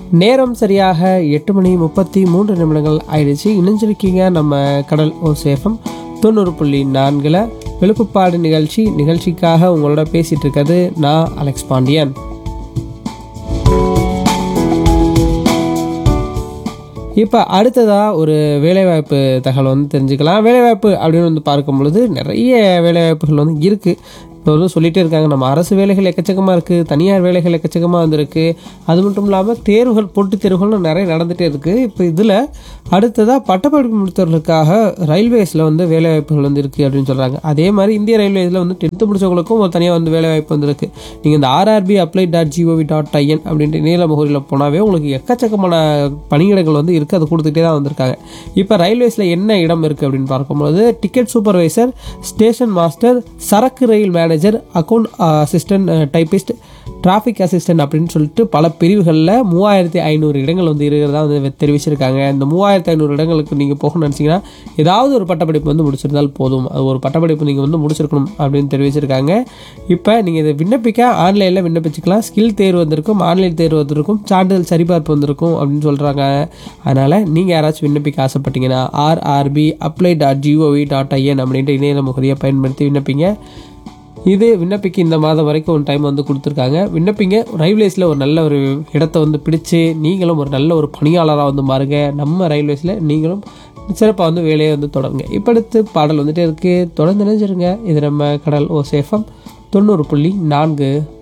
நேரம் சரியாக எட்டு மணி முப்பத்தி மூன்று நிமிடங்கள் ஆயிடுச்சு இணைஞ்சிருக்கீங்க நம்ம கடல் ஓ சேஃபம் தொண்ணூறு புள்ளி நான்கில் விழுப்புப்பாடு நிகழ்ச்சி நிகழ்ச்சிக்காக உங்களோட பேசிகிட்டு இருக்கிறது நான் அலெக்ஸ் பாண்டியன் இப்போ அடுத்ததாக ஒரு வேலைவாய்ப்பு தகவல் வந்து தெரிஞ்சுக்கலாம் வேலைவாய்ப்பு அப்படின்னு வந்து பார்க்கும் பொழுது நிறைய வேலைவாய்ப்புகள் வந்து இருக்குது இப்போ வந்து சொல்லிகிட்டே இருக்காங்க நம்ம அரசு வேலைகள் எக்கச்சக்கமாக இருக்குது தனியார் வேலைகள் எக்கச்சக்கமாக வந்திருக்கு அது மட்டும் இல்லாமல் தேர்வுகள் போட்டித் தேர்வுகளும் நிறைய நடந்துகிட்டே இருக்குது இப்போ இதில் அடுத்ததாக பட்டப்படிப்பு முடித்தவர்களுக்காக ரயில்வேஸில் வந்து வேலைவாய்ப்புகள் வந்து இருக்குது அப்படின்னு சொல்கிறாங்க அதே மாதிரி இந்திய ரயில்வேஸில் வந்து டென்த்து முடிச்சவங்களுக்கும் ஒரு தனியாக வந்து வேலைவாய்ப்பு வந்துருக்கு நீங்கள் இந்த RRB apply dot GOV dot IN அப்படின்ட்டு நீல முகவரியில் போனாவே உங்களுக்கு எக்கச்சக்கமான பணியிடங்கள் வந்து இருக்குது அது கொடுத்துக்கிட்டே தான் வந்திருக்காங்க இப்போ ரயில்வேஸில் என்ன இடம் இருக்குது அப்படின்னு பார்க்கும்போது டிக்கெட் சூப்பர்வைசர் ஸ்டேஷன் மாஸ்டர் சரக்கு ரயில் manager account assistant typist traffic assistant அப்படின்னு சொல்லிட்டு பல பிரிவுகளில் மூவாயிரத்தி ஐநூறு இடங்கள் வந்து இருக்கிறதா வந்து தெரிவிச்சிருக்காங்க இந்த மூவாயிரத்தி ஐநூறு இடங்களுக்கு நீங்கள் போகணும்னு நினச்சிங்கன்னா ஏதாவது ஒரு பட்டப்படிப்பு வந்து முடிச்சிருந்தால் போதும் அது ஒரு பட்டப்படிப்பு நீங்கள் வந்து முடிச்சிருக்கணும் அப்படின்னு தெரிவிச்சிருக்காங்க இப்போ நீங்கள் இதை விண்ணப்பிக்க ஆன்லைனில் விண்ணப்பிச்சுக்கலாம் ஸ்கில் தேர்வு வந்திருக்கும் ஆன்லைன் தேர்வு வந்திருக்கும் சான்றிதழ் சரிபார்ப்பு வந்திருக்கும் அப்படின்னு சொல்கிறாங்க அதனால் நீங்கள் யாராச்சும் விண்ணப்பிக்க ஆசைப்பட்டீங்கன்னா RRB apply dot GOV dot IN அப்படின்ட்டு இணையதள முகரியை பயன்படுத்தி விண்ணப்பிங்க இது விண்ணப்பிக்க இந்த மாதம் வரைக்கும் ஒரு டைம் வந்து கொடுத்துருக்காங்க விண்ணப்பிங்க ரயில்வேஸில் ஒரு நல்ல ஒரு இடத்த வந்து பிடிச்சு நீங்களும் ஒரு நல்ல ஒரு பணியாளராக வந்து மாறுங்க நம்ம ரயில்வேஸில் நீங்களும் சிறப்பாக வந்து வேலையை வந்து தொடருங்க இப்போ அடுத்து பாடல் வந்துட்டே இருக்குது தொடர்ந்து நினைச்சிருங்க இது நம்ம கடல் ஓ சேஃபம் தொண்ணூறு புள்ளி நான்கு